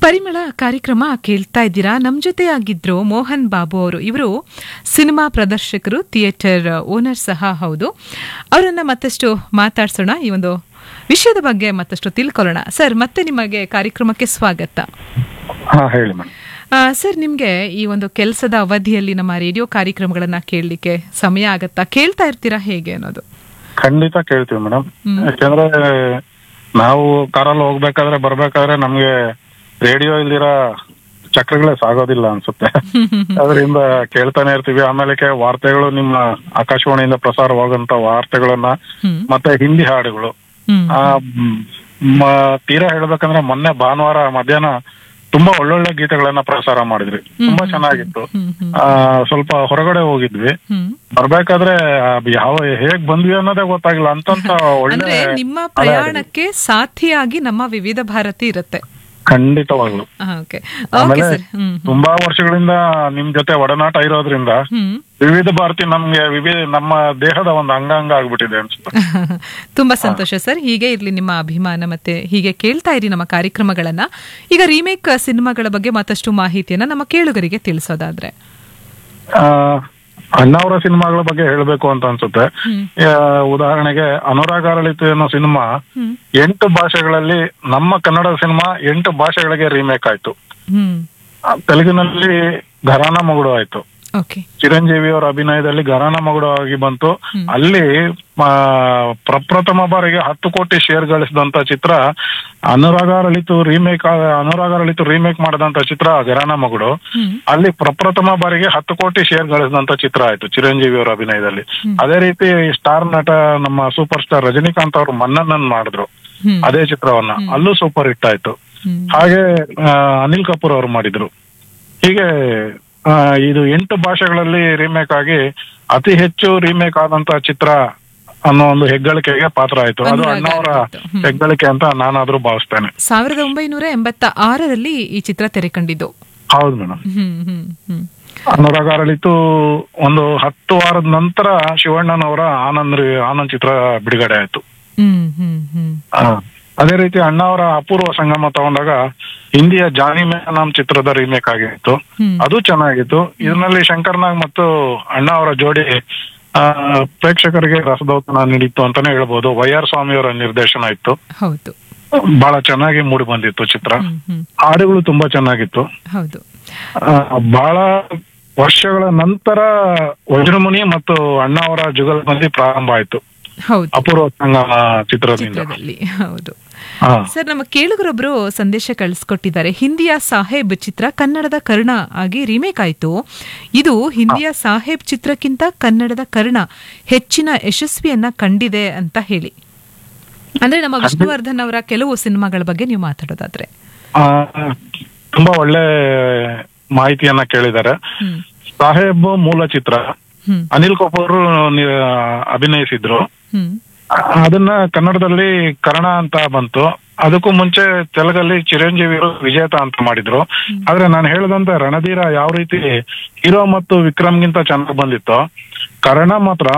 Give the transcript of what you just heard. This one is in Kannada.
ಪರಿಮಳ ಕಾರ್ಯಕ್ರಮ ಕೇಳ್ತಾ ಇದ್ದೀರಾ ನಮ್ ಜೊತೆ ಆಗಿದ್ರು ಮೋಹನ್ ಬಾಬು ಅವರು ಇವರು ಸಿನಿಮಾ ಪ್ರದರ್ಶಕರು ಥಿಯೇಟರ್ ಓನರ್ ಸಹ ಹೌದು ಅವರನ್ನ ಮತ್ತಷ್ಟು ಮಾತಾಡ್ಸೋಣ ಈ ಒಂದು ವಿಷಯದ ಬಗ್ಗೆ ಮತ್ತಷ್ಟು ತಿಳ್ಕೊಳ್ಳೋಣ ಸರ್ ಮತ್ತೆ ನಿಮಗೆ ಕಾರ್ಯಕ್ರಮಕ್ಕೆ ಸ್ವಾಗತ ಹಾ ಹೇಳಿ ಮೇಡಮ್ ಆ, ಸರ್ ನಿಮ್ಗೆ ಈ ಒಂದು ಕೆಲಸದ ಅವಧಿಯಲ್ಲಿ ನಮ್ಮ ರೇಡಿಯೋ ಕಾರ್ಯಕ್ರಮಗಳನ್ನ ಕೇಳಲಿಕ್ಕೆ ಸಮಯ ಆಗತ್ತಾ ಕೇಳ್ತಾ ಇರ್ತೀರಾ ಹೇಗೆ ಅನ್ನೋದು ಖಂಡಿತ ಕೇಳ್ತೀವಿ ಮೇಡಮ್ ಹ್ಮ್. ಯಾಕಂದ್ರೆ ನಾವು ಕಾರಲ್ಲಿ ಹೋಗ್ಬೇಕಾದ್ರೆ ಬರ್ಬೇಕಾದ್ರೆ ನಮ್ಗೆ ರೇಡಿಯೋ ಇಲ್ದಿರ ಚಕ್ರಗಳೇ ಸಾಗೋದಿಲ್ಲ ಅನ್ಸುತ್ತೆ ಅದರಿಂದ ಕೇಳ್ತಾನೆ ಇರ್ತೀವಿ ಆಮೇಲೆ ವಾರ್ತೆಗಳು ನಿಮ್ಮ ಆಕಾಶವಾಣಿಯಿಂದ ಪ್ರಸಾರವಾಗುವಂತ ವಾರ್ತೆಗಳನ್ನ ಹ್ಮ್ ಮತ್ತೆ ಹಿಂದಿ ಹಾಡುಗಳು ಹ್ಮ್ ಆ ಮ್, ಮ- ತೀರಾ ಹೇಳ್ಬೇಕಂದ್ರೆ ಮೊನ್ನೆ ಭಾನುವಾರ ಮಧ್ಯಾಹ್ನ ತುಂಬಾ ಒಳ್ಳೊಳ್ಳೆ ಗೀತೆಗಳನ್ನ ಪ್ರಸಾರ ಮಾಡಿದ್ರಿ ತುಂಬಾ ಚೆನ್ನಾಗಿತ್ತು ಹ್ಮ್ ಹ್ಮ್ ಆ ಸ್ವಲ್ಪ ಹೊರಗಡೆ ಹೋಗಿದ್ವಿ ಹ್ಮ್ ಬರ್ಬೇಕಾದ್ರೆ ಅದ್ ಯಾವ ಹೇಗ್ ಬಂದ್ವಿ ಅನ್ನೋದೇ ಗೊತ್ತಾಗಿಲ್ಲ ಅಂತಂತ ಒಳ್ಳೆ ಅಂದ್ರೆ ನಿಮ್ಮ ಪ್ರಯಾಣಕ್ಕೆ ಸಾಥಿಯಾಗಿ ನಮ್ಮ ವಿವಿಧ ಭಾರತಿ ಇರುತ್ತೆ ಖಂಡಿತವಾಗ್ಲು ಓಕೆ ಓಕೆ ಆಮೇಲೆ ಸರ್ ಹ್ಮ್ ತುಂಬಾ ವರ್ಷಗಳಿಂದ ನಿಮ್ ಜೊತೆ ಒಡನಾಟ ಇರೋದ್ರಿಂದ ಹ್ಮ್ ವಿವಿಧ ಭಾರತಿ ನಮ್ಗೆ ವಿವಿಧ ನಮ್ಮ ದೇಹದ ಒಂದು ಅಂಗಾಂಗ ಆಗ್ಬಿಟ್ಟಿದೆ ಅನ್ಸುತ್ತೆ ತುಂಬಾ ಸಂತೋಷ ಸರ್ ಹೀಗೆ ಇರ್ಲಿ ನಿಮ್ಮ ಅಭಿಮಾನ ಮತ್ತೆ ಹೀಗೆ ಕೇಳ್ತಾ ಇರಿ ನಮ್ಮ ಕಾರ್ಯಕ್ರಮಗಳನ್ನ ಈಗ ರೀಮೇಕ್ ಸಿನಿಮಾಗಳ ಬಗ್ಗೆ ಮತ್ತಷ್ಟು ಮಾಹಿತಿಯನ್ನ ನಮ್ಮ ಕೇಳುಗರಿಗೆ ತಿಳಿಸೋದಾದ್ರೆ ಆ, ಅಣ್ಣಾವ್ರ ಸಿನಿಮಾಗಳ ಬಗ್ಗೆ ಹೇಳ್ಬೇಕು ಅಂತ ಅನ್ಸುತ್ತೆ ಹ್ಮ್ ಆ, ಉದಾಹರಣೆಗೆ ಅನುರಾಗ ಅರಳಿತು ಅನ್ನೋ ಸಿನಿಮಾ ಹ್ಮ್ ಎಂಟು ಭಾಷೆಗಳಲ್ಲಿ ನಮ್ಮ ಕನ್ನಡ ಸಿನಿಮಾ ಎಂಟು ಭಾಷೆಗಳಿಗೆ ರೀಮೇಕ್ ಆಯ್ತು ಹ್ಮ್ ಆ, ತೆಲುಗಿನಲ್ಲಿ ಘರಾನ ಮಗುಡು ಆಯ್ತು ಓಕೆ ಚಿರಂಜೀವಿ ಅವರ ಅಭಿನಯದಲ್ಲಿ ಘರಾನ ಮಗುಡು ಆಗಿ ಬಂತು ಹ್ಮ್. ಅಲ್ಲಿ ಆ, ಪ್ರಪ್ರಥಮ ಬಾರಿಗೆ ಹತ್ತು ಕೋಟಿ ಶೇರ್ ಗಳಿಸಿದಂತ ಚಿತ್ರ ಅನುರಾಗ ಅರಳಿತು ರೀಮೇಕ್ ಅನುರಾಗ ಅರಳಿತು ರೀಮೇಕ್ ಮಾಡಿದಂತ ಚಿತ್ರ ಘರಾನ ಮಗುಡು ಹ್ಮ್ ಅಲ್ಲಿ ಪ್ರಪ್ರಥಮ ಬಾರಿಗೆ ಹತ್ತು ಕೋಟಿ ಶೇರ್ ಗಳಿಸಿದಂತ ಚಿತ್ರ ಆಯ್ತು ಚಿರಂಜೀವಿ ಅವರ ಅಭಿನಯದಲ್ಲಿ ಹ್ಮ್. ಅದೇ ರೀತಿ ಸ್ಟಾರ್ ನಟ ನಮ್ಮ ಸೂಪರ್ ಸ್ಟಾರ್ ರಜನಿಕಾಂತ್ ಅವರು ಮನ್ನನ್ ಮಾಡಿದ್ರು ಹ್ಮ್ ಅದೇ ಚಿತ್ರವನ್ನ ಅಲ್ಲೂ ಸೂಪರ್ ಹಿಟ್ ಆಯ್ತು ಹ್ಮ್ ಹಾಗೆ ಆ, ಅನಿಲ್ ಕಪೂರ್ ಅವರು ಮಾಡಿದ್ರು ಹೀಗೆ ಆ, ಇದು ಎಂಟು ಭಾಷೆಗಳಲ್ಲಿ ರೀಮೇಕ್ ಆಗಿ ಅತಿ ಹೆಚ್ಚು ರೀಮೇಕ್ ಆದಂತ ಚಿತ್ರ ಅನ್ನೋ ಒಂದು ಹೆಗ್ಗಳಿಕೆಗೆ ಪಾತ್ರ ಆಯ್ತು ಅದು ಅನುರಾಗ ಅಣ್ಣವರ ಅರಳಿತು. ಹ್ಮ್. ಹೆಗ್ಗಳಿಕೆ ಅಂತ ನಾನಾದ್ರೂ ಭಾವಿಸ್ತೇನೆ ಸಾವಿರದ ಒಂಬೈನೂರ ಎಂಬತ್ತ ಆರರಲ್ಲಿ ಈ ಚಿತ್ರ ತೆರೆ ಕಂಡಿದ್ದು ಹೌದು ಮೇಡಮ್ ಹ್ಮ್ ಹ್ಮ್ ಹ್ಮ್ ಅನುರಾಗ ಅರಳಿತು ಒಂದು ಹತ್ತು ವಾರದ ನಂತರ ಶಿವಣ್ಣನವರ ಆನಂದ್ ರಿ- ಆನಂದ್ ಚಿತ್ರ ಬಿಡುಗಡೆ ಆಯ್ತು ಹ್ಮ್ ಹ್ಮ್ ಹ್ಮ್ ಆ, ಅದೇ ರೀತಿ ಅಣ್ಣ ಅವರ ಅಪೂರ್ವ ಸಂಗಮ ತಗೊಂಡಾಗ ಹಿಂದಿಯ ಜಾನಿ ಮೇನಾಮ್ ಚಿತ್ರದ ರೀಮೇಕ್ ಆಗಿತ್ತು ಹ್ಮ್ ಅದು ಚೆನ್ನಾಗಿತ್ತು ಇದರಲ್ಲಿ ಶಂಕರ್ನಾಗ್ ಮತ್ತು ಅಣ್ಣ ಅವರ ಜೋಡಿ ಆ, ಪ್ರೇಕ್ಷಕರಿಗೆ ರಸದೌತಣ ನೀಡಿತ್ತು ಅಂತಾನೆ ಹೇಳ್ಬೋದು ವೈ ಆರ್ ಸ್ವಾಮಿ ಅವರ ನಿರ್ದೇಶನ ಇತ್ತು ಹೌದು ಬಹಳ ಚೆನ್ನಾಗಿ ಮೂಡಿ ಬಂದಿತ್ತು ಚಿತ್ರ ಹ್ಮ್ ಹ್ಮ್ ಹಾಡುಗಳು ತುಂಬಾ ಚೆನ್ನಾಗಿತ್ತು ಹೌದು ಆ, ಬಹಳ ವರ್ಷಗಳ ನಂತರ ವಜ್ರಮುನಿ ಮತ್ತು ಅಣ್ಣ ಅವರ ಜುಗಲ್ಬಂದಿ ಪ್ರಾರಂಭ ಆಯ್ತು ಹೌದು ಅಪೂರ್ವ ಸಂಗಮ ಚಿತ್ರದಿಂದ ಚಿತ್ರದಲ್ಲಿ ಹೌದು ಹಾ ಸರ್ ನಮ್ಮ ಕೇಳುಗರೊಬ್ರು ಸಂದೇಶ ಕಳಿಸ್ಕೊಟ್ಟಿದ್ದಾರೆ ಹಿಂದಿಯ ಸಾಹೇಬ್ ಚಿತ್ರ ಕನ್ನಡದ ಕರ್ಣ ಆಗಿ ರೀಮೇಕ್ ಆಯ್ತು ಇದು ಹಿಂದಿಯ ಸಾಹೇಬ್ ಚಿತ್ರಕ್ಕಿಂತ ಕನ್ನಡದ ಕರ್ಣ ಹೆಚ್ಚಿನ ಯಶಸ್ವಿಯನ್ನ ಕಂಡಿದೆ ಅಂತ ಹೇಳಿ ಅಂದ್ರೆ ನಮ್ಮ ವಿಷ್ಣುವರ್ಧನ್ ಅವರ ಕೆಲವು ಸಿನಿಮಾಗಳ ಬಗ್ಗೆ ನೀವು ಮಾತಾಡೋದಾದ್ರೆ ಆ, ತುಂಬಾ ಒಳ್ಳೆ ಮಾಹಿತಿಯನ್ನ ಕೇಳಿದ್ದಾರೆ ಹ್ಮ್ ಸಾಹೇಬ್ ಮೂಲ ಚಿತ್ರ ಹ್ಮ್ ಅನಿಲ್ ಕಪೂರ್ ನಿ- ಅಭಿನಯಿಸಿದ್ರು ಹ್ಮ್ ಆ- ಅದನ್ನ ಕನ್ನಡದಲ್ಲಿ ಕರ್ಣ ಅಂತ ಬಂತು ಅದಕ್ಕೂ ಮುಂಚೆ ತೆಲುಗಲ್ಲಿ ಚಿರಂಜೀವಿ ಅವರು ವಿಜೇತ ಅಂತ ಮಾಡಿದ್ರು ಆದ್ರೆ ನಾನು ಹೇಳದಂತೆ ರಣಧೀರ ಯಾವ ರೀತಿ ಹೀರೋ ಮತ್ತು ವಿಕ್ರಮ್ಗಿಂತ ಚೆನ್ನಾಗಿ ಬಂದಿತ್ತು ಕರ್ಣ ಮಾತ್ರ